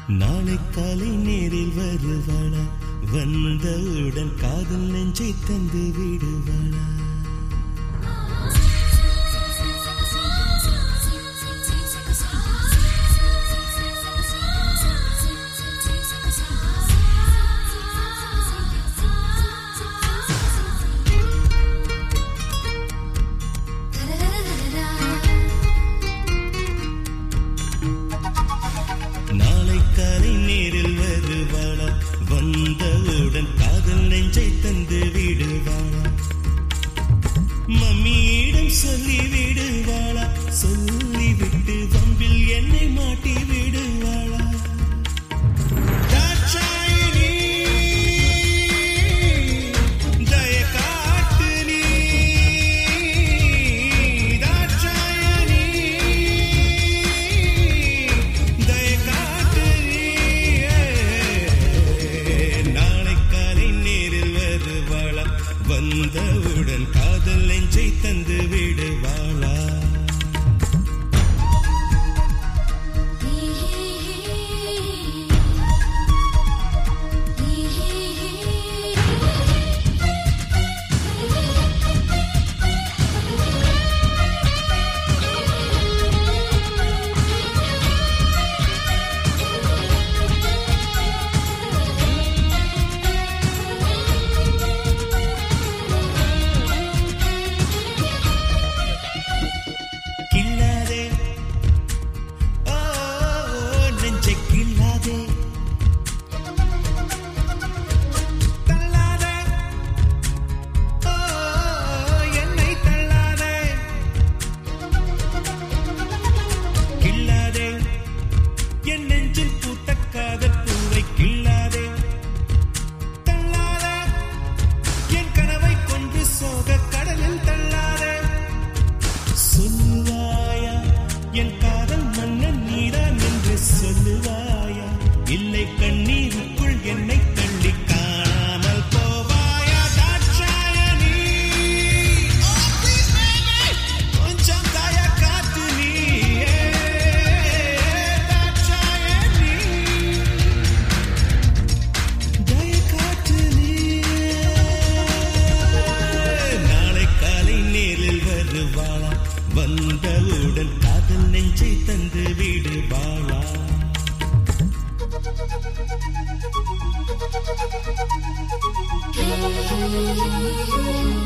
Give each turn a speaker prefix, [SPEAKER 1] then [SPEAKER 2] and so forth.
[SPEAKER 1] நாளை காலை நேரில் வருவாளா வந்தவுடன் காதல் நெஞ்சை தந்து விடுவாளா நாளை காலை நேரில் வருவாளா வந்தவுடன் காதல் நெஞ்சை தந்து விடுவாளா மம்மியிடம் சொல்லி விடுவாளா சொல்லிவிட்டு வம்பில் என்னை மாட்டி விடுவாளா தாட்சாயினி, தய காட்டு நீ. தாட்சாயினி, தய காட்டு நீ. நாளை காலை நேரில் வருவாளா வந்தவுடன் காதல் நெஞ்சை தந்து விடுவாளா கில்லாதே ஓ நெஞ்சை கில்லாதே தள்ளாதே ஓ என்னை தள்ளாதே கில்லாதே என் நெஞ்சில் பூத்த காதல் பூவை கில்லாதே தள்ளாதே என் கனவை கொன்று சோக கடலில் தள்ளாதே சொல்லுவாயா என் காதல் மன்னன் நீதான் என்று சொல்லுவாயா இல்லை கண்ணீருக்குள் என்னை தள்ளி காணாமல் போவாயா தாட்சாயணி கொஞ்சம் தய காத்து நீ தாட்சாயணி தய காத்து நீ நாளை காலை நேரில் வருவாளா வந்தவுடன் காதல் நெஞ்சை தந்து விடுவாளா
[SPEAKER 2] Thank you.